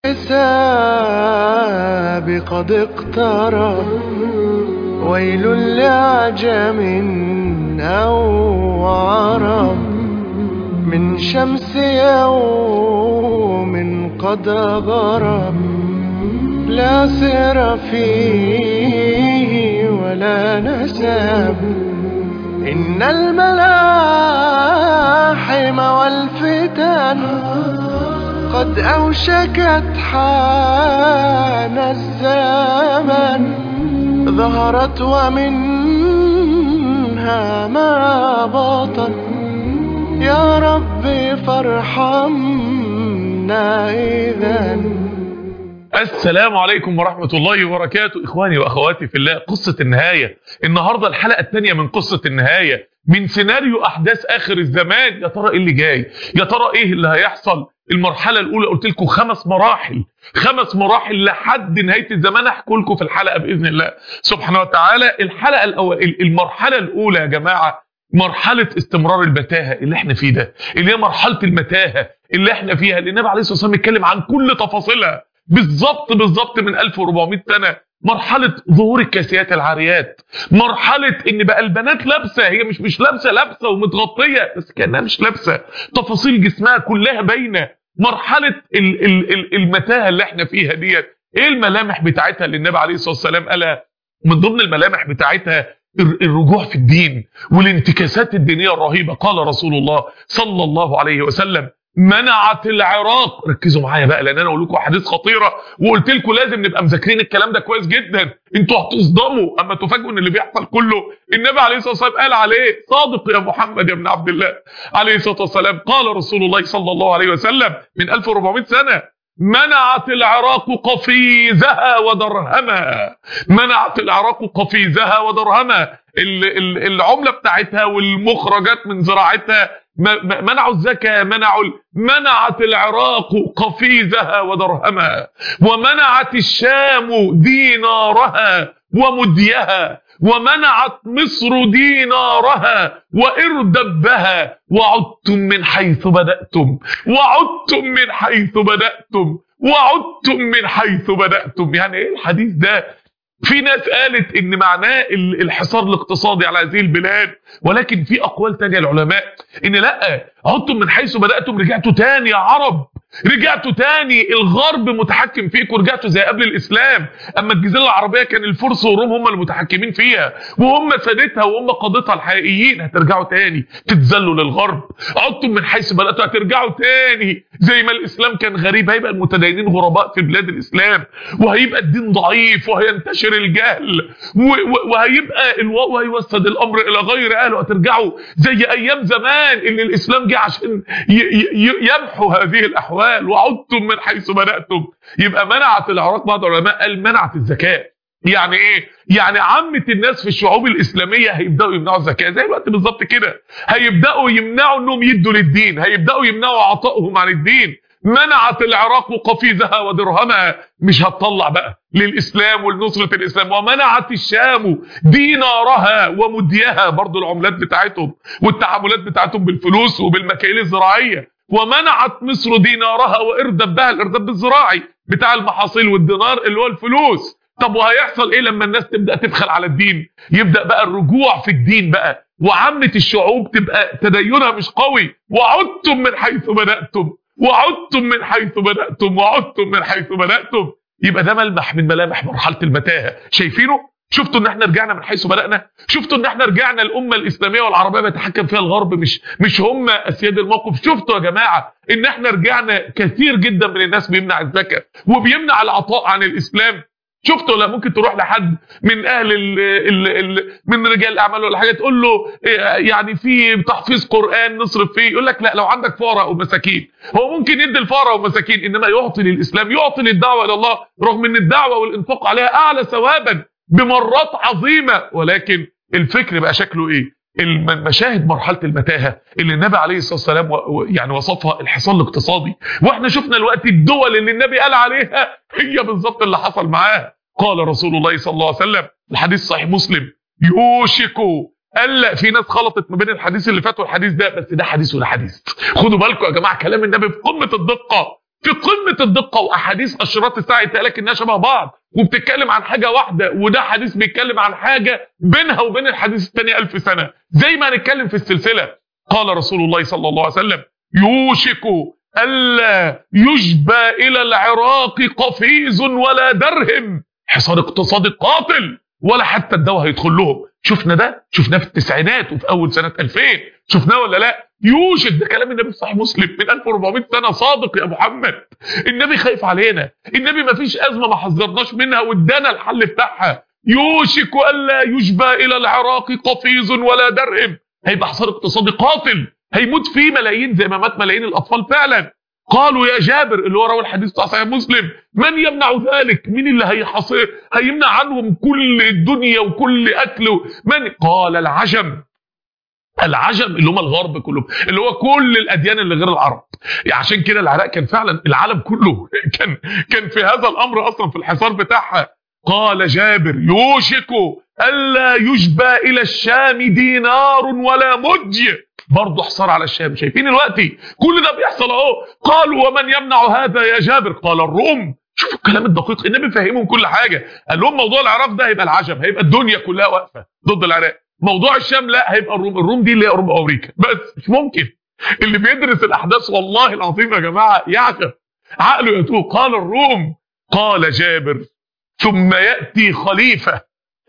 الحساب قد اقترب ويل لعجم أو عرب من شمس يوم قد غرب لا سر فيه ولا نسب إن الملاحم والفتن قد أوشكت حان الزمن ظهرت ومنها ما بطن يا ربي فارحمنا إذا السلام عليكم ورحمة الله وبركاته إخواني وأخواتي في الله قصة النهاية النهاردة الحلقة الثانية من قصة النهاية من سيناريو أحداث آخر الزمان يا ترى إيه اللي جاي يا ترى إيه اللي هيحصل المرحلة الأولى قلت لكم خمس مراحل خمس مراحل لحد نهاية الزمان أحكي لكم في الحلقة بإذن الله سبحانه وتعالى الحلقة الأول المرحلة الأولى يا جماعة مرحلة استمرار المتاهة اللي احنا فيه ده اللي هي مرحلة المتاهة اللي احنا فيها اللي النبي عليه الصلاة والسلام اتكلم عن كل تفاصيلها بالظبط بالظبط من 1400 سنة مرحلة ظهور الكاسيات العاريات مرحلة ان بقى البنات لابسة هي مش مش لابسة لابسة ومتغطية بس كأنها مش لابسة تفاصيل جسمها كلها باينة مرحلة ال ال ال المتاهة اللي احنا فيها ديت ايه الملامح بتاعتها اللي النبي عليه الصلاة والسلام قالها من ضمن الملامح بتاعتها الرجوع في الدين والانتكاسات الدينية الرهيبة قال رسول الله صلى الله عليه وسلم منعت العراق ركزوا معايا بقى لان انا اقول لكم حديث خطيره وقلت لكم لازم نبقى مذاكرين الكلام ده كويس جدا انتوا هتصدموا اما تفاجئوا ان اللي بيحصل كله النبي عليه الصلاه والسلام قال عليه صادق يا محمد يا ابن عبد الله عليه الصلاه والسلام قال رسول الله صلى الله عليه وسلم من 1400 سنه منعت العراق قفيزها ودرهمها منعت العراق قفيزها ودرهمها العمله بتاعتها والمخرجات من زراعتها منعوا الزكاة منعوا منعت العراق قفيزها ودرهمها ومنعت الشام دينارها ومديها ومنعت مصر دينارها وإردبها وعدتم من حيث بدأتم وعدتم من حيث بدأتم وعدتم من حيث بدأتم يعني ايه الحديث ده في ناس قالت ان معناه الحصار الاقتصادي على هذه البلاد ولكن في اقوال تانية العلماء ان لا عدتم من حيث بدأتم رجعتوا تاني يا عرب رجعتوا تاني الغرب متحكم فيكم رجعتوا زي قبل الاسلام اما الجزيره العربيه كان الفرس والروم هم المتحكمين فيها وهم سادتها وهم قادتها الحقيقيين هترجعوا تاني تتذلوا للغرب عدتم من حيث بداتوا هترجعوا تاني زي ما الاسلام كان غريب هيبقى المتدينين غرباء في بلاد الاسلام وهيبقى الدين ضعيف وهينتشر الجهل وهيبقى الواو هيوسد الامر الى غير اهله هترجعوا زي ايام زمان اللي الاسلام جه عشان يمحو هذه الاحوال الأموال وعدتم من حيث بدأتم يبقى منعت العراق بعض العلماء قال منعت الزكاة يعني ايه يعني عامة الناس في الشعوب الإسلامية هيبدأوا يمنعوا الزكاة زي الوقت بالظبط كده هيبدأوا يمنعوا انهم يدوا للدين هيبدأوا يمنعوا عطائهم عن الدين منعت العراق قفيزها ودرهمها مش هتطلع بقى للإسلام ولنصرة الإسلام ومنعت الشام دينارها ومديها برضو العملات بتاعتهم والتعاملات بتاعتهم بالفلوس وبالمكاييل الزراعية ومنعت مصر دينارها واردبها الاردب الزراعي بتاع المحاصيل والدينار اللي هو الفلوس طب وهيحصل ايه لما الناس تبدا تبخل على الدين يبدا بقى الرجوع في الدين بقى وعامه الشعوب تبقى تدينها مش قوي وعدتم من حيث بداتم وعدتم من حيث بداتم وعدتم من حيث بداتم يبقى ده ملمح من ملامح مرحله المتاهه شايفينه شفتوا ان احنا رجعنا من حيث بدأنا شفتوا ان احنا رجعنا الامه الاسلاميه والعربيه بيتحكم فيها الغرب مش مش هم اسياد الموقف شفتوا يا جماعه ان احنا رجعنا كثير جدا من الناس بيمنع الزكاه وبيمنع العطاء عن الاسلام شفتوا ولا ممكن تروح لحد من اهل ال ال ال من رجال الاعمال ولا حاجه تقول له يعني في تحفيظ قران نصرف فيه يقول لك لا لو عندك فقراء ومساكين هو ممكن يدي الفقراء ومساكين انما يعطي للاسلام يعطي للدعوه الى الله رغم ان الدعوه والانفاق عليها اعلى ثوابا بمرات عظيمة ولكن الفكر بقى شكله ايه المشاهد مرحلة المتاهة اللي النبي عليه الصلاة والسلام يعني وصفها الحصار الاقتصادي واحنا شفنا الوقت الدول اللي النبي قال عليها هي بالظبط اللي حصل معاها قال رسول الله صلى الله عليه وسلم الحديث صحيح مسلم يوشك الا في ناس خلطت ما بين الحديث اللي فات والحديث ده بس ده حديث وده حديث خدوا بالكم يا جماعه كلام النبي في قمه الدقه في قمه الدقه واحاديث اشراط الساعه لك انها شبه بعض وبتتكلم عن حاجه واحده وده حديث بيتكلم عن حاجه بينها وبين الحديث الثاني ألف سنه زي ما هنتكلم في السلسله قال رسول الله صلى الله عليه وسلم يوشك الا يجبى الى العراق قفيز ولا درهم حصار اقتصادي قاتل ولا حتى الدواء هيدخل لهم شفنا ده شفناه في التسعينات وفي اول سنه 2000 شفناه ولا لا يوشك ده كلام النبي في صحيح مسلم من 1400 سنه صادق يا محمد النبي خايف علينا النبي ما فيش ازمه ما حذرناش منها وادانا الحل بتاعها يوشك الا يجبى الى العراق قفيز ولا درهم هيبقى حصار اقتصادي قاتل هيموت فيه ملايين زي ما مات ملايين الاطفال فعلا قالوا يا جابر اللي هو راوي الحديث بتاع صحيح مسلم من يمنع ذلك مين اللي هيحصر هيمنع عنهم كل الدنيا وكل اكل من قال العجم العجم اللي هم الغرب كلهم اللي هو كل الاديان اللي غير العرب يعني عشان كده العراق كان فعلا العالم كله كان كان في هذا الامر اصلا في الحصار بتاعها قال جابر يوشك الا يجبى الى الشام دينار ولا مدي برضه حصار على الشام شايفين الوقت كل ده بيحصل اهو قالوا ومن يمنع هذا يا جابر قال الروم شوفوا الكلام الدقيق النبي فهمهم كل حاجه قال لهم موضوع العراق ده هيبقى العجم هيبقى الدنيا كلها واقفه ضد العراق موضوع الشام لا هيبقى الروم الروم دي اللي هي اوروبا وامريكا بس مش ممكن اللي بيدرس الاحداث والله العظيم يا جماعه يعجب عقله يتوه قال الروم قال جابر ثم ياتي خليفه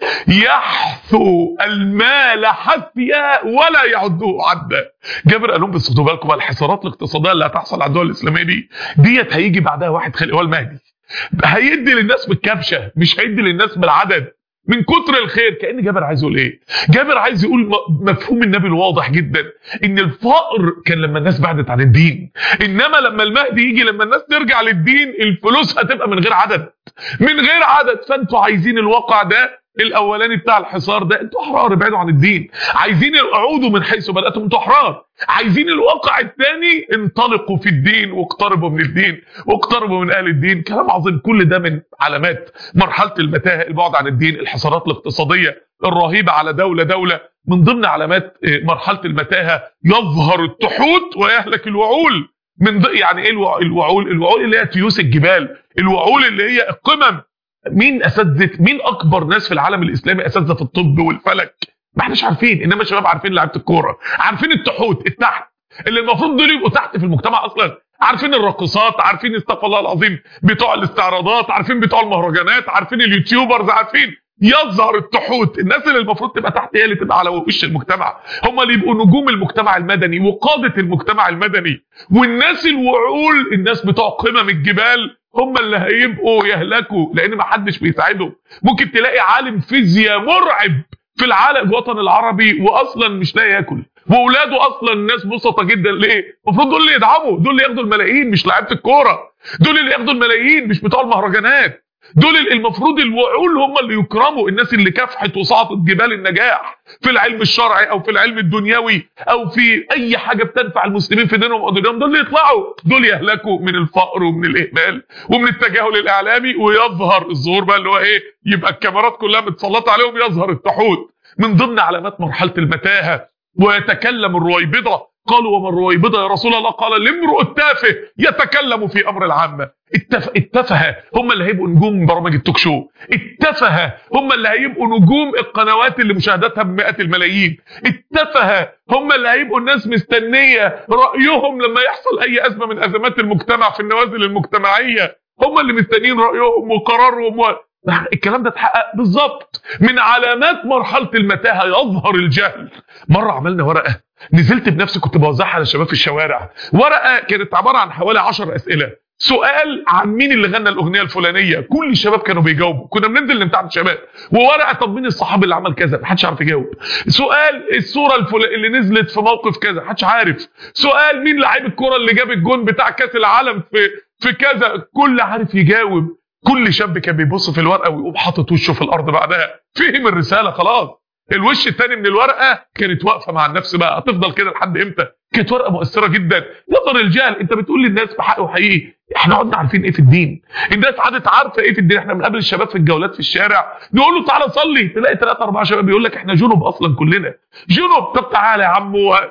يحثو المال حثيا ولا يعده عدا جابر قال لهم بس خدوا بالكم الحصارات الاقتصاديه اللي هتحصل على الدول الاسلاميه دي ديت هيجي بعدها واحد خلق هو المهدي هيدي للناس بالكبشه مش هيدي للناس بالعدد من كتر الخير كان جابر عايز يقول ايه جابر عايز يقول مفهوم النبي الواضح جدا ان الفقر كان لما الناس بعدت عن الدين انما لما المهدي يجي لما الناس ترجع للدين الفلوس هتبقى من غير عدد من غير عدد فانتوا عايزين الواقع ده الاولاني بتاع الحصار ده انتوا احرار ابعدوا عن الدين عايزين اعودوا من حيث بداتم انتوا احرار عايزين الواقع الثاني انطلقوا في الدين واقتربوا من الدين واقتربوا من اهل الدين كلام عظيم كل ده من علامات مرحله المتاهه البعد عن الدين الحصارات الاقتصاديه الرهيبه على دوله دوله من ضمن علامات مرحله المتاهه يظهر التحوت ويهلك الوعول من يعني ايه الوعول الوعول اللي هي تيوس الجبال الوعول اللي هي القمم مين اساتذه مين اكبر ناس في العالم الاسلامي اساتذه في الطب والفلك ما احناش عارفين انما الشباب عارفين لعيبه الكوره عارفين التحوت التحت اللي المفروض دول يبقوا تحت في المجتمع اصلا عارفين الراقصات عارفين استغفر الله العظيم بتوع الاستعراضات عارفين بتوع المهرجانات عارفين اليوتيوبرز عارفين يظهر التحوت الناس اللي المفروض تبقى تحت هي اللي تبقى على وش المجتمع هم اللي يبقوا نجوم المجتمع المدني وقاده المجتمع المدني والناس الوعول الناس بتوع قمم الجبال هم اللي هيبقوا يهلكوا لان ما حدش بيساعدهم ممكن تلاقي عالم فيزياء مرعب في العالم الوطن العربي واصلا مش لاقي ياكل واولاده اصلا ناس بسطه جدا ليه المفروض دول اللي يدعموا دول اللي ياخدوا الملايين مش لعيبه الكوره دول اللي ياخدوا الملايين مش بتوع المهرجانات دول المفروض الوعول هم اللي يكرموا الناس اللي كافحت وصعدت جبال النجاح في العلم الشرعي او في العلم الدنيوي او في اي حاجه بتنفع المسلمين في دينهم ودنياهم دول اللي يطلعوا دول يهلكوا من الفقر ومن الاهمال ومن التجاهل الاعلامي ويظهر الظهور بقى اللي هو ايه يبقى الكاميرات كلها متسلطه عليهم يظهر التحوت من ضمن علامات مرحله المتاهه ويتكلم الرويبضه قالوا وما الرويبضه يا رسول الله قال الامرؤ التافه يتكلم في امر العامه التف... التفهه هم اللي هيبقوا نجوم برامج التوك شو التفهه هم اللي هيبقوا نجوم القنوات اللي مشاهداتها بمئات الملايين التفهه هم اللي هيبقوا الناس مستنيه رايهم لما يحصل اي ازمه من ازمات المجتمع في النوازل المجتمعيه هم اللي مستنيين رايهم وقرارهم و... الكلام ده اتحقق بالظبط من علامات مرحله المتاهه يظهر الجهل مره عملنا ورقه نزلت بنفسي كنت بوزعها على الشباب في الشوارع ورقه كانت عباره عن حوالي 10 اسئله سؤال عن مين اللي غنى الاغنيه الفلانيه كل الشباب كانوا بيجاوبوا كنا بننزل نمتحن الشباب وورقه طب مين الصحابي اللي عمل كذا محدش عارف يجاوب سؤال الصوره الفل... اللي نزلت في موقف كذا محدش عارف سؤال مين لعيب الكره اللي جاب الجون بتاع كاس العالم في في كذا كل عارف يجاوب كل شاب كان بيبص في الورقه ويقوم حاطط وشه في الارض بعدها فهم الرساله خلاص الوش الثاني من الورقه كانت واقفه مع النفس بقى هتفضل كده لحد امتى كانت ورقه مؤثره جدا نظر الجهل انت بتقول للناس بحق وحقيقي احنا قعدنا عارفين ايه في الدين الناس قعدت عارفه ايه في الدين احنا بنقابل الشباب في الجولات في الشارع نقول له تعالى صلي تلاقي ثلاثة اربعة شباب يقول لك احنا جنب اصلا كلنا جنب طب تعالى يا عم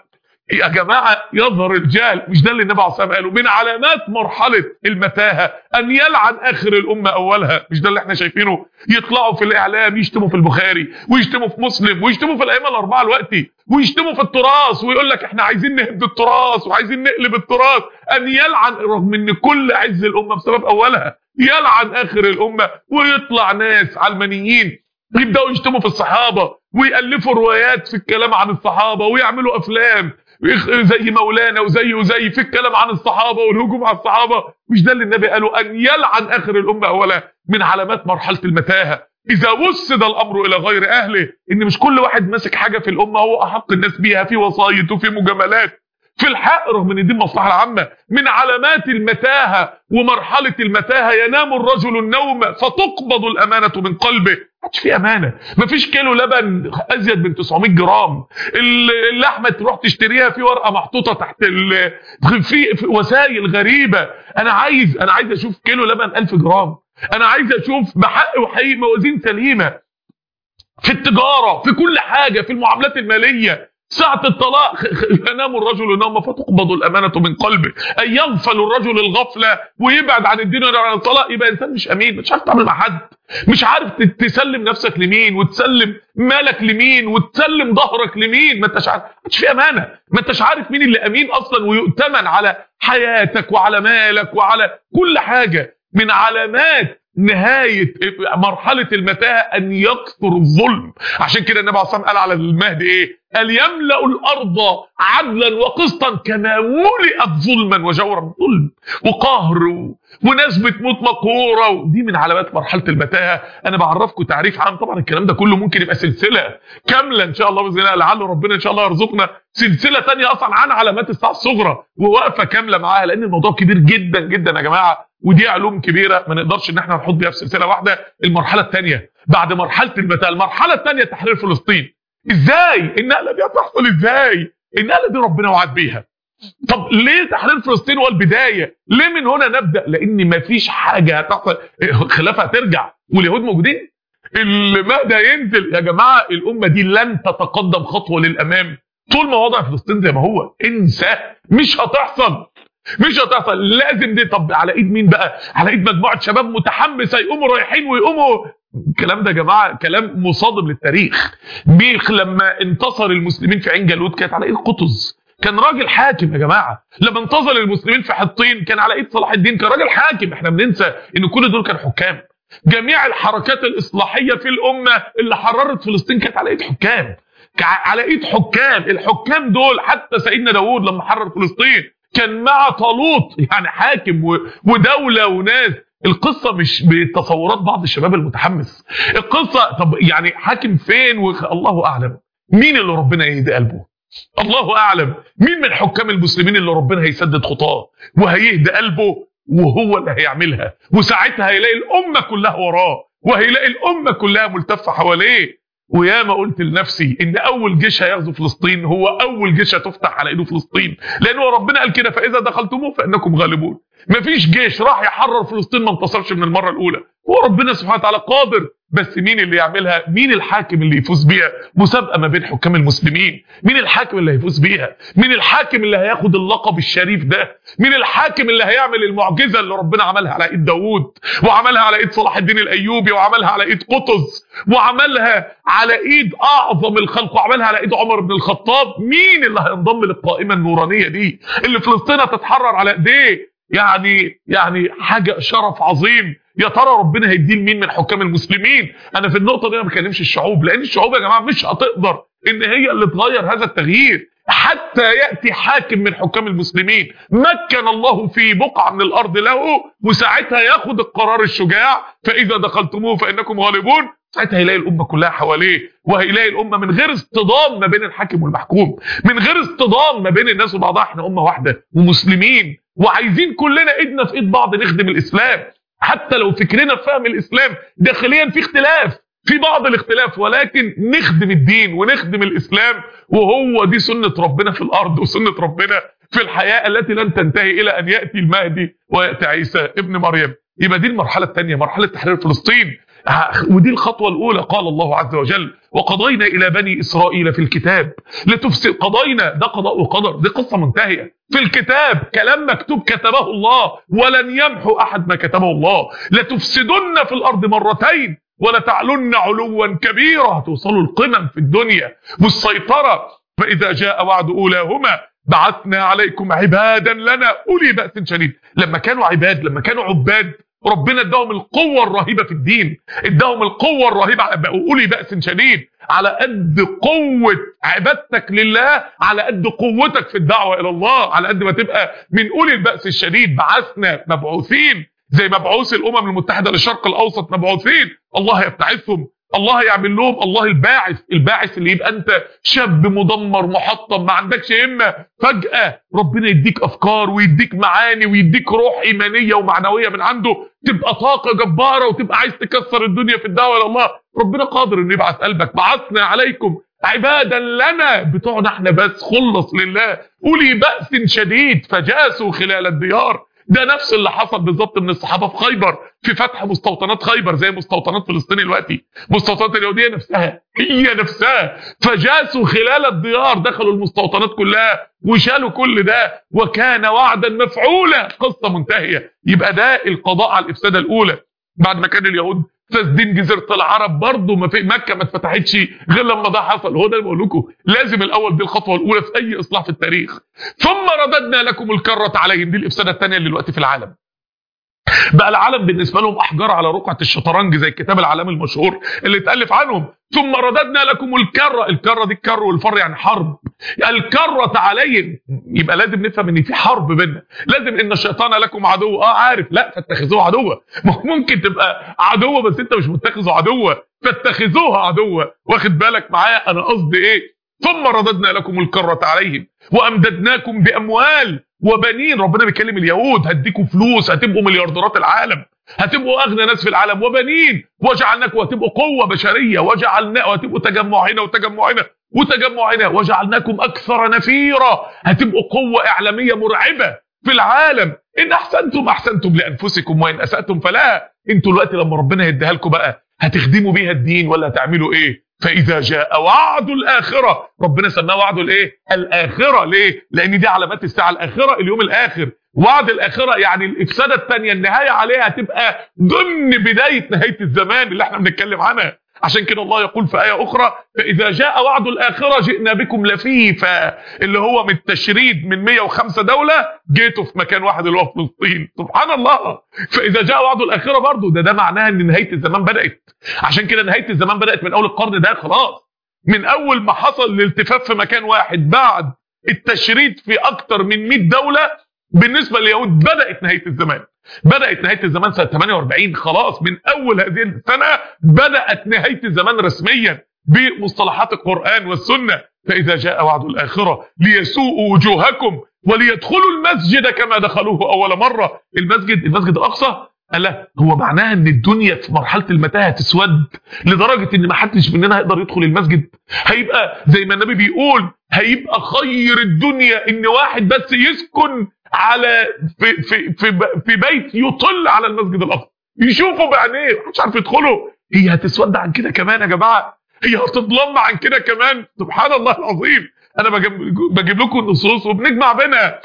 يا جماعة يظهر الجهل مش ده اللي النبي عليه الصلاة والسلام قاله من علامات مرحلة المتاهة أن يلعن آخر الأمة أولها مش ده اللي احنا شايفينه يطلعوا في الإعلام يشتموا في البخاري ويشتموا في مسلم ويشتموا في الأئمة الأربعة الوقتي ويشتموا في التراث ويقول لك احنا عايزين نهد التراث وعايزين نقلب التراث أن يلعن رغم أن كل عز الأمة بسبب أولها يلعن آخر الأمة ويطلع ناس علمانيين يبداوا يشتموا في الصحابه ويالفوا روايات في الكلام عن الصحابه ويعملوا افلام زي مولانا وزي وزي في الكلام عن الصحابه والهجوم على الصحابه مش ده اللي النبي قاله ان يلعن اخر الامه اولا من علامات مرحله المتاهه اذا وسد الامر الى غير اهله ان مش كل واحد ماسك حاجه في الامه هو احق الناس بيها في وصايت وفي مجاملات في الحق رغم ان دي المصلحه العامه من علامات المتاهه ومرحله المتاهه ينام الرجل النوم فتقبض الامانه من قلبه مش في امانه مفيش كيلو لبن ازيد من 900 جرام اللحمه تروح تشتريها في ورقه محطوطه تحت ال... في, في وسائل غريبه انا عايز انا عايز اشوف كيلو لبن 1000 جرام انا عايز اشوف بحق وحقيقي موازين سليمه في التجاره في كل حاجه في المعاملات الماليه ساعة الطلاق ينام الرجل نوم فتقبض الأمانة من قلبه أن يغفل الرجل الغفلة ويبعد عن الدين وعن الطلاق يبقى إنسان مش أمين مش عارف تعمل مع حد مش عارف تسلم نفسك لمين وتسلم مالك لمين وتسلم ظهرك لمين ما انتش عارف مش في أمانة ما انتش عارف مين اللي أمين أصلا ويؤتمن على حياتك وعلى مالك وعلى كل حاجة من علامات نهاية مرحلة المتاهة أن يكثر الظلم عشان كده النبي عليه الصلاة والسلام قال على المهدي إيه قال يملأ الأرض عدلا وقسطا كما ملئت ظلما وجورا ظلم وقهر وناس بتموت مقهورة ودي من علامات مرحلة المتاهة أنا بعرفكم تعريف عام طبعا الكلام ده كله ممكن يبقى سلسلة كاملة إن شاء الله بإذن الله لعل ربنا إن شاء الله يرزقنا سلسلة تانية أصلا عن علامات الساعة الصغرى ووقفة كاملة معاها لأن الموضوع كبير جدا جدا يا جماعة ودي علوم كبيرة ما نقدرش إن احنا نحط بيها في سلسلة واحدة المرحلة الثانية بعد مرحلة المتاهة المرحلة الثانية تحرير فلسطين ازاي النقله دي هتحصل ازاي النقله دي ربنا وعد بيها طب ليه تحرير فلسطين هو البدايه ليه من هنا نبدا لان مفيش حاجه هتحصل الخلافه هترجع واليهود موجودين المهدي هينزل يا جماعه الامه دي لن تتقدم خطوه للامام طول ما وضع فلسطين زي ما هو انسى مش هتحصل مش هتحصل لازم دي طب على ايد مين بقى على ايد مجموعه شباب متحمسه يقوموا رايحين ويقوموا الكلام ده يا جماعه كلام مصادم للتاريخ بيخ لما انتصر المسلمين في عين جالوت كانت على ايد قطز كان راجل حاكم يا جماعه لما انتصر المسلمين في حطين كان على ايد صلاح الدين كان راجل حاكم احنا بننسى ان كل دول كانوا حكام جميع الحركات الاصلاحيه في الامه اللي حررت فلسطين كانت على ايد حكام على ايد حكام الحكام دول حتى سيدنا داوود لما حرر فلسطين كان مع طالوت يعني حاكم ودوله وناس القصة مش بتصورات بعض الشباب المتحمس القصة طب يعني حاكم فين وخ... الله أعلم مين اللي ربنا يهدي قلبه الله أعلم مين من حكام المسلمين اللي ربنا هيسدد خطاه وهيهدي قلبه وهو اللي هيعملها وساعتها هيلاقي الأمة كلها وراه وهيلاقي الأمة كلها ملتفة حواليه ويا ما قلت لنفسي ان اول جيش هيغزو فلسطين هو اول جيش هتفتح على ايده فلسطين لانه ربنا قال كده فاذا دخلتموه فانكم غالبون مفيش جيش راح يحرر فلسطين ما انتصرش من المره الاولى هو ربنا سبحانه وتعالى قادر بس مين اللي يعملها مين الحاكم اللي يفوز بيها مسابقه ما بين حكام المسلمين مين الحاكم اللي هيفوز بيها مين الحاكم اللي هياخد اللقب الشريف ده مين الحاكم اللي هيعمل المعجزه اللي ربنا عملها على ايد داوود وعملها على ايد صلاح الدين الايوبي وعملها على ايد قطز وعملها على ايد اعظم الخلق وعملها على ايد عمر بن الخطاب مين اللي هينضم للقائمه النورانيه دي اللي فلسطين هتتحرر على ايديه يعني يعني حاجه شرف عظيم يا ترى ربنا هيديه لمين من حكام المسلمين انا في النقطه دي ما بكلمش الشعوب لان الشعوب يا جماعه مش هتقدر ان هي اللي تغير هذا التغيير حتى ياتي حاكم من حكام المسلمين مكن الله في بقعه من الارض له وساعتها ياخد القرار الشجاع فاذا دخلتموه فانكم غالبون ساعتها هيلاقي الامه كلها حواليه وهيلاقي الامه من غير اصطدام ما بين الحاكم والمحكوم من غير اصطدام ما بين الناس وبعضها احنا امه واحده ومسلمين وعايزين كلنا ايدنا في ايد بعض نخدم الاسلام حتى لو فكرنا في فهم الاسلام داخليا في اختلاف في بعض الاختلاف ولكن نخدم الدين ونخدم الاسلام وهو دي سنه ربنا في الارض وسنه ربنا في الحياه التي لن تنتهي الى ان ياتي المهدي وياتي عيسى ابن مريم يبقى دي المرحله الثانيه مرحله تحرير فلسطين ودي الخطوه الاولى قال الله عز وجل وقضينا الى بني اسرائيل في الكتاب لتفسد قضينا ده قضاء وقدر دي قصه منتهيه في الكتاب كلام مكتوب كتبه الله ولن يمحو احد ما كتبه الله لتفسدن في الارض مرتين ولتعلن علوا كبيرا هتوصلوا القمم في الدنيا والسيطره فاذا جاء وعد اولاهما بعثنا عليكم عبادا لنا اولي باس شديد لما كانوا عباد لما كانوا عباد ربنا اداهم القوه الرهيبه في الدين اداهم القوه الرهيبه بقوا اولي باس شديد على قد قوه عبادتك لله على قد قوتك في الدعوه الى الله على قد ما تبقى من اولي الباس الشديد بعثنا مبعوثين زي مبعوث الامم المتحده للشرق الاوسط مبعوثين الله يبتعثهم الله يعمل لهم الله الباعث الباعث اللي يبقى انت شاب مدمر محطم ما عندكش همه فجاه ربنا يديك افكار ويديك معاني ويديك روح ايمانيه ومعنويه من عنده تبقى طاقه جباره وتبقى عايز تكسر الدنيا في الدعوه الى الله ربنا قادر انه يبعث قلبك بعثنا عليكم عبادا لنا بتوعنا احنا بس خلص لله اولي باس شديد فجاسوا خلال الديار ده نفس اللي حصل بالظبط من الصحابه في خيبر في فتح مستوطنات خيبر زي مستوطنات فلسطين دلوقتي مستوطنات اليهوديه نفسها هي نفسها فجاسوا خلال الديار دخلوا المستوطنات كلها وشالوا كل ده وكان وعدا مفعولا قصه منتهيه يبقى ده القضاء على الافساده الاولى بعد ما كان اليهود فاسدين جزيره العرب برضه ما في مكه ما اتفتحتش غير لما ده حصل هو ده اللي بقول لكم لازم الاول دي الخطوه الاولى في اي اصلاح في التاريخ ثم رددنا لكم الكره عليهم دي الافساده الثانيه اللي دلوقتي في العالم بقى العالم بالنسبه لهم احجار على رقعه الشطرنج زي الكتاب العالمي المشهور اللي اتالف عنهم ثم رددنا لكم الكره الكره دي الكر والفر يعني حرب الكره عليهم يبقى لازم نفهم ان في حرب بيننا لازم ان الشيطان لكم عدو اه عارف لا فاتخذوه عدوا ممكن تبقى عدوه بس انت مش متخذه عدوه فاتخذوها عدوه واخد بالك معايا انا قصدي ايه ثم رددنا لكم الكرة عليهم وأمددناكم بأموال وبنين ربنا بيكلم اليهود هديكم فلوس هتبقوا مليارديرات العالم هتبقوا أغنى ناس في العالم وبنين وجعلناكم وهتبقوا قوة بشرية وجعلنا وهتبقوا تجمع هنا وتجمع هنا وتجمع هنا وجعلناكم أكثر نفيرا هتبقوا قوة إعلامية مرعبة في العالم إن أحسنتم أحسنتم لأنفسكم وإن أسأتم فلا انتوا دلوقتي لما ربنا يديها لكم بقى هتخدموا بيها الدين ولا هتعملوا ايه فاذا جاء وعد الاخره ربنا سماه وعد الايه الاخره ليه لان دي علامات الساعه الاخره اليوم الاخر وعد الاخره يعني الافساده الثانيه النهايه عليها هتبقى ضمن بدايه نهايه الزمان اللي احنا بنتكلم عنها عشان كده الله يقول في آية أخرى فإذا جاء وعد الآخرة جئنا بكم لفيفا اللي هو من التشريد من 105 دولة جيتوا في مكان واحد اللي هو فلسطين سبحان الله فإذا جاء وعد الآخرة برضه ده ده معناها إن نهاية الزمان بدأت عشان كده نهاية الزمان بدأت من أول القرن ده خلاص من أول ما حصل الالتفاف في مكان واحد بعد التشريد في أكتر من 100 دولة بالنسبة لليهود بدأت نهاية الزمان بدأت نهاية الزمان سنة 48 خلاص من أول هذه السنة بدأت نهاية الزمان رسميا بمصطلحات القرآن والسنة فإذا جاء وعد الآخرة ليسوءوا وجوهكم وليدخلوا المسجد كما دخلوه أول مرة المسجد المسجد الأقصى قال لا هو معناها ان الدنيا في مرحله المتاهه تسود لدرجه ان ما حدش مننا هيقدر يدخل المسجد هيبقى زي ما النبي بيقول هيبقى خير الدنيا ان واحد بس يسكن على في في في, في بيت يطل على المسجد الاقصى يشوفوا بعينيه مش عارف يدخلوا هي هتسود عن كده كمان يا جماعه هي هتضلم عن كده كمان سبحان الله العظيم انا بجيب, بجيب لكم النصوص وبنجمع بينها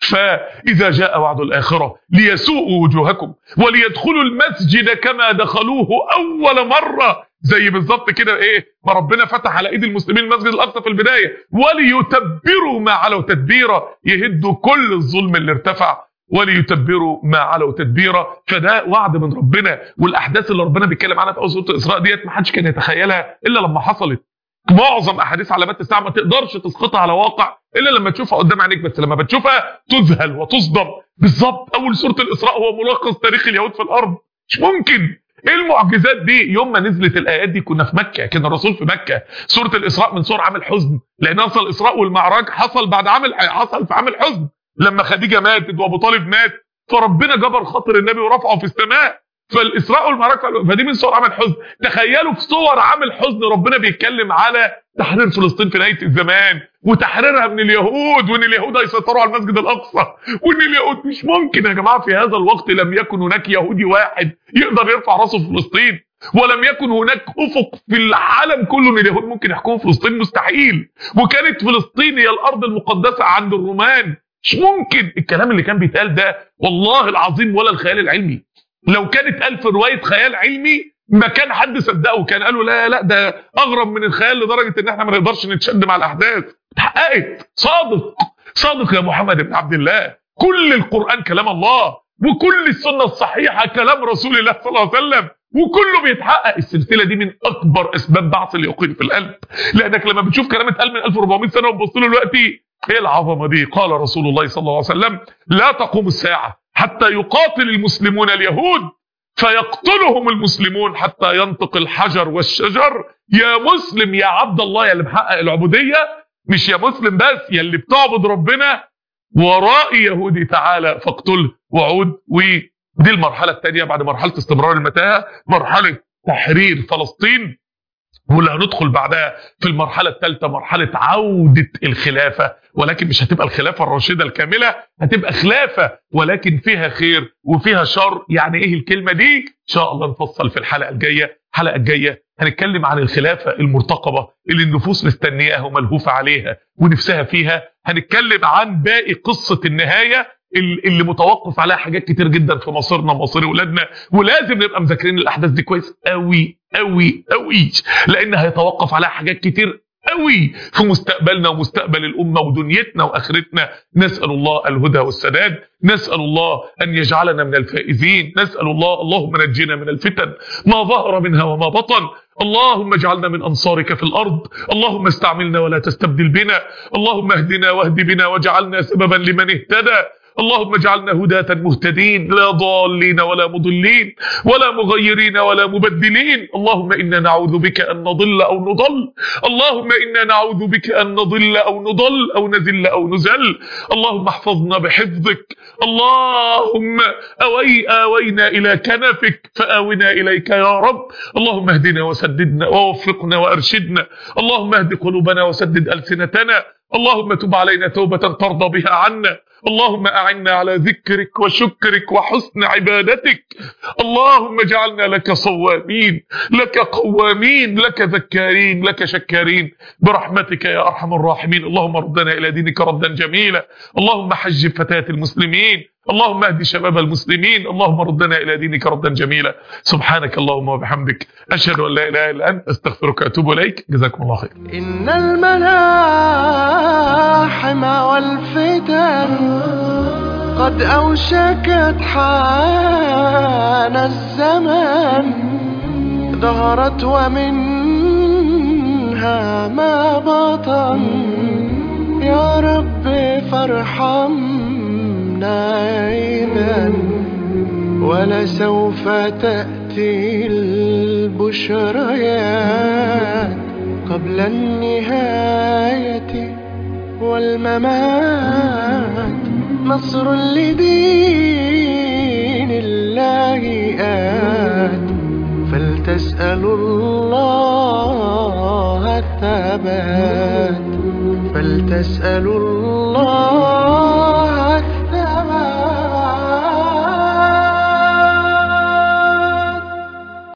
فإذا جاء وعد الآخرة ليسوءوا وجوهكم وليدخلوا المسجد كما دخلوه أول مرة زي بالظبط كده ايه ما ربنا فتح على ايد المسلمين المسجد الاقصى في البدايه وليتبروا ما علوا تدبيرا يهدوا كل الظلم اللي ارتفع وليتبروا ما علوا تدبيرا فده وعد من ربنا والاحداث اللي ربنا بيتكلم عنها في اول سوره الاسراء ديت ما حدش كان يتخيلها الا لما حصلت معظم احاديث علامات الساعه ما تقدرش تسقطها على واقع الا لما تشوفها قدام عينيك بس لما بتشوفها تذهل وتصدم بالظبط اول سوره الاسراء هو ملخص تاريخ اليهود في الارض مش ممكن ايه المعجزات دي يوم ما نزلت الايات دي كنا في مكه كان الرسول في مكه سوره الاسراء من سور عام الحزن لان اصل الاسراء والمعراج حصل بعد عام حصل في عام الحزن لما خديجه ماتت وابو طالب مات فربنا جبر خاطر النبي ورفعه في السماء فالاسراء والمعراج فدي من صور عمل حزن تخيلوا في صور عمل حزن ربنا بيتكلم على تحرير فلسطين في نهايه الزمان وتحريرها من اليهود وان اليهود هيسيطروا على المسجد الاقصى وان اليهود مش ممكن يا جماعه في هذا الوقت لم يكن هناك يهودي واحد يقدر يرفع راسه في فلسطين ولم يكن هناك افق في العالم كله ان اليهود ممكن يحكموا فلسطين مستحيل وكانت فلسطين هي الارض المقدسه عند الرومان مش ممكن الكلام اللي كان بيتقال ده والله العظيم ولا الخيال العلمي لو كانت ألف روايه خيال علمي ما كان حد صدقه كان قالوا لا لا ده اغرب من الخيال لدرجه ان احنا ما نقدرش نتشد مع الاحداث اتحققت صادق صادق يا محمد بن عبد الله كل القران كلام الله وكل السنه الصحيحه كلام رسول الله صلى الله عليه وسلم وكله بيتحقق السلسله دي من اكبر اسباب بعث اليقين في القلب لانك لما بتشوف كلام اتقال من 1400 سنه وتبص له دلوقتي ايه العظمه دي قال رسول الله صلى الله عليه وسلم لا تقوم الساعه حتى يقاتل المسلمون اليهود فيقتلهم المسلمون حتى ينطق الحجر والشجر يا مسلم يا عبد الله يا اللي محقق العبوديه مش يا مسلم بس يا اللي بتعبد ربنا ورائي يهودي تعالى فاقتله وعود ودي المرحله الثانيه بعد مرحله استمرار المتاهه مرحله تحرير فلسطين واللي هندخل بعدها في المرحله الثالثه مرحله عوده الخلافه ولكن مش هتبقى الخلافه الراشده الكامله هتبقى خلافه ولكن فيها خير وفيها شر يعني ايه الكلمه دي ان شاء الله نفصل في الحلقه الجايه الحلقه الجايه هنتكلم عن الخلافه المرتقبه اللي النفوس مستنياها وملهوفه عليها ونفسها فيها هنتكلم عن باقي قصه النهايه اللي متوقف عليها حاجات كتير جدا في مصيرنا ومصير اولادنا ولازم نبقى مذاكرين الاحداث دي كويس قوي قوي قوي لان هيتوقف عليها حاجات كتير قوي في مستقبلنا ومستقبل الامه ودنيتنا واخرتنا نسال الله الهدى والسداد نسال الله ان يجعلنا من الفائزين نسال الله اللهم نجنا من الفتن ما ظهر منها وما بطن اللهم اجعلنا من انصارك في الارض اللهم استعملنا ولا تستبدل بنا اللهم اهدنا واهد بنا واجعلنا سببا لمن اهتدى اللهم اجعلنا هداة مهتدين لا ضالين ولا مضلين ولا مغيرين ولا مبدلين اللهم إنا نعوذ بك أن نضل أو نضل اللهم إنا نعوذ بك أن نضل أو نضل أو نزل أو نزل اللهم احفظنا بحفظك اللهم أوي آوينا إلى كنفك فآونا إليك يا رب اللهم اهدنا وسددنا ووفقنا وأرشدنا اللهم اهد قلوبنا وسدد ألسنتنا اللهم تب علينا توبة ترضى بها عنا اللهم أعنا على ذكرك وشكرك وحسن عبادتك اللهم اجعلنا لك صوامين لك قوامين لك ذكارين لك شكارين برحمتك يا أرحم الراحمين اللهم ردنا إلى دينك ردا جميلا اللهم حجب فتاة المسلمين اللهم اهد شباب المسلمين اللهم ردنا إلى دينك ردا جميلا سبحانك اللهم وبحمدك أشهد أن لا إله إلا أنت أستغفرك وأتوب إليك جزاكم الله خير إن الملاحم والفتن قد أوشكت حان الزمان ظهرت ومنها ما بطن يا رب فارحمنا إذا ولسوف تأتي البشريات قبل النهاية والممات نصر لدين الله آت فلتسألوا الله الثبات فلتسألوا الله